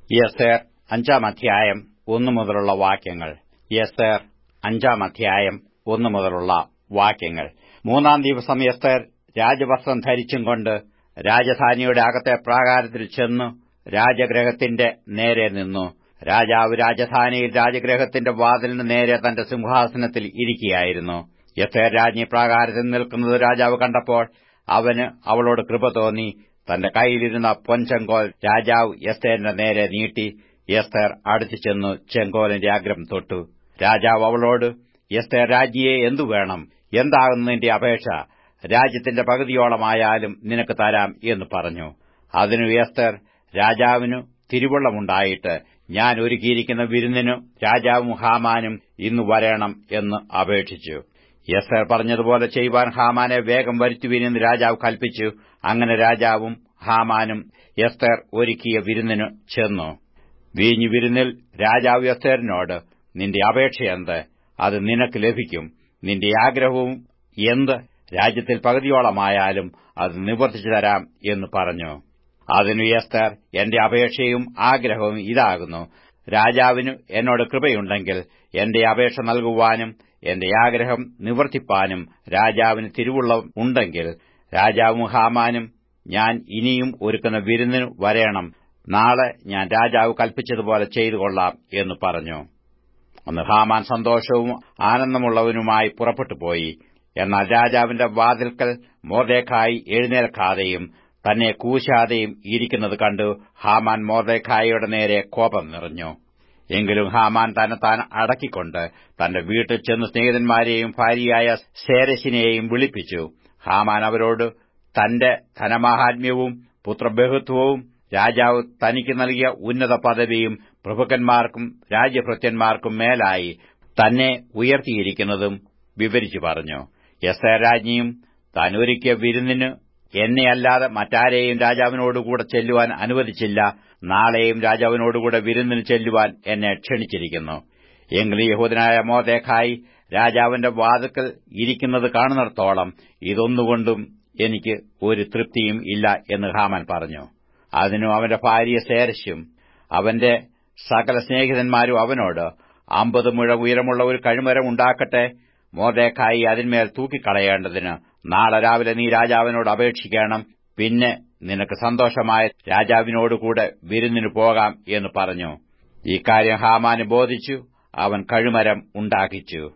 യസേർ അഞ്ചാം അധ്യായം ഒന്നു മുതലുള്ള വാക്യങ്ങൾ യസേർ അഞ്ചാം അധ്യായം ഒന്നു മുതലുള്ള വാക്യങ്ങൾ മൂന്നാം ദിവസം യസ്തേർ രാജവസ്ത്രം ധരിച്ചും കൊണ്ട് രാജധാനിയുടെ അകത്തെ പ്രാകാരത്തിൽ ചെന്നു രാജഗ്രഹത്തിന്റെ നേരെ നിന്നു രാജാവ് രാജധാനിയിൽ രാജഗ്രഹത്തിന്റെ വാതിലിന് നേരെ തന്റെ സിംഹാസനത്തിൽ ഇരിക്കുകയായിരുന്നു യസ്തേർ രാജ്ഞി പ്രാകാരത്തിൽ നിൽക്കുന്നത് രാജാവ് കണ്ടപ്പോൾ അവന് അവളോട് കൃപ തോന്നി തന്റെ കൈയിലിരുന്ന പൊൻചെങ്കോൽ രാജാവ് എസ്തേറിന്റെ നേരെ നീട്ടി എസ്തേർ അടുത്തു ചെന്നു ചെങ്കോലിന്റെ അഗ്രം തൊട്ടു രാജാവ് അവളോട് എസ്തേർ രാജ്ഞിയെ എന്തു വേണം എന്താകുന്നു നിന്റെ അപേക്ഷ രാജ്യത്തിന്റെ പകുതിയോളമായാലും നിനക്ക് തരാം എന്ന് പറഞ്ഞു അതിനു എസ്തേർ രാജാവിനു തിരുവള്ളമുണ്ടായിട്ട് ഞാൻ ഒരുക്കിയിരിക്കുന്ന വിരുന്നിനു രാജാവും ഹാമാനും ഇന്നു വരേണം എന്ന് അപേക്ഷിച്ചു എസ്തേർ പറഞ്ഞതുപോലെ ചെയ്യുവാൻ ഹാമാനെ വേഗം വരുത്തുവിനെന്ന് രാജാവ് കൽപ്പിച്ചു അങ്ങനെ രാജാവും ഹാമാനും എസ്തേർ ഒരുക്കിയ വിരുന്നിനു ചെന്നു വീഞ്ഞു വിരുന്നിൽ രാജാവ് എസ്തേറിനോട് നിന്റെ അപേക്ഷ എന്ത് അത് നിനക്ക് ലഭിക്കും നിന്റെ ആഗ്രഹവും എന്ത് രാജ്യത്തിൽ പകുതിയോളമായാലും അത് നിവർത്തിച്ചു തരാം എന്ന് പറഞ്ഞു അതിനു എസ്തർ എന്റെ അപേക്ഷയും ആഗ്രഹവും ഇതാകുന്നു രാജാവിനു എന്നോട് കൃപയുണ്ടെങ്കിൽ എന്റെ അപേക്ഷ നൽകുവാനും എന്റെ ആഗ്രഹം നിവർത്തിപ്പാനും രാജാവിന് തിരുവുള്ളം ഉണ്ടെങ്കിൽ രാജാവും ഹാമാനും ഞാൻ ഇനിയും ഒരുക്കുന്ന വിരുന്നിനു വരേണം നാളെ ഞാൻ രാജാവ് കൽപ്പിച്ചതുപോലെ ചെയ്തു കൊള്ളാം എന്ന് പറഞ്ഞു അന്ന് ഹാമാൻ സന്തോഷവും ആനന്ദമുള്ളവനുമായി പുറപ്പെട്ടുപോയി എന്നാൽ രാജാവിന്റെ വാതിൽക്കൽ മോർദേഖായി എഴുന്നേൽക്കാതെയും തന്നെ കൂശാതെയും ഇരിക്കുന്നത് കണ്ടു ഹാമാൻ മോർദേഖായിയുടെ നേരെ കോപം നിറഞ്ഞു എങ്കിലും ഹാമാൻ തന്നെ താൻ അടക്കിക്കൊണ്ട് തന്റെ വീട്ടിൽ ചെന്ന് സ്നേഹിതന്മാരെയും ഭാര്യയായ സേരശിനെയും വിളിപ്പിച്ചു ഹാമാൻ അവരോട് തന്റെ ധനമാഹാത്മ്യവും പുത്രബഹുത്വവും രാജാവ് തനിക്ക് നൽകിയ ഉന്നത പദവിയും പ്രഭുക്കന്മാർക്കും രാജ്യഭൃത്യന്മാർക്കും മേലായി തന്നെ ഉയർത്തിയിരിക്കുന്നതും വിവരിച്ചു പറഞ്ഞു എസ് രാജ്ഞിയും താൻ ഒരുക്കിയ വിരുന്നിന് എന്നെയല്ലാതെ മറ്റാരെയും രാജാവിനോടുകൂടെ ചെല്ലുവാൻ അനുവദിച്ചില്ല നാളെയും രാജാവിനോടുകൂടെ വിരുന്നിന് ചെല്ലുവാൻ എന്നെ ക്ഷണിച്ചിരിക്കുന്നു എങ്കിലും യഹൂദനായ മോദേഖായി രാജാവിന്റെ വാതുക്കൽ ഇരിക്കുന്നത് കാണുന്നിടത്തോളം ഇതൊന്നുകൊണ്ടും എനിക്ക് ഒരു തൃപ്തിയും ഇല്ല എന്ന് ഹാമൻ പറഞ്ഞു അതിനും അവന്റെ ഭാര്യ സേരശും അവന്റെ സകല സ്നേഹിതന്മാരും അവനോട് അമ്പത് മുഴ ഉയരമുള്ള ഒരു കഴിമരം ഉണ്ടാക്കട്ടെ മോദേഖായി അതിന്മേൽ തൂക്കിക്കളയേണ്ടതിന് നാളെ രാവിലെ നീ രാജാവിനോട് അപേക്ഷിക്കണം പിന്നെ നിനക്ക് സന്തോഷമായ രാജാവിനോടുകൂടെ വിരുന്നിനു പോകാം എന്ന് പറഞ്ഞു ഇക്കാര്യം ഹാമാന് ബോധിച്ചു അവൻ കഴിമരം ഉണ്ടാക്കിച്ചു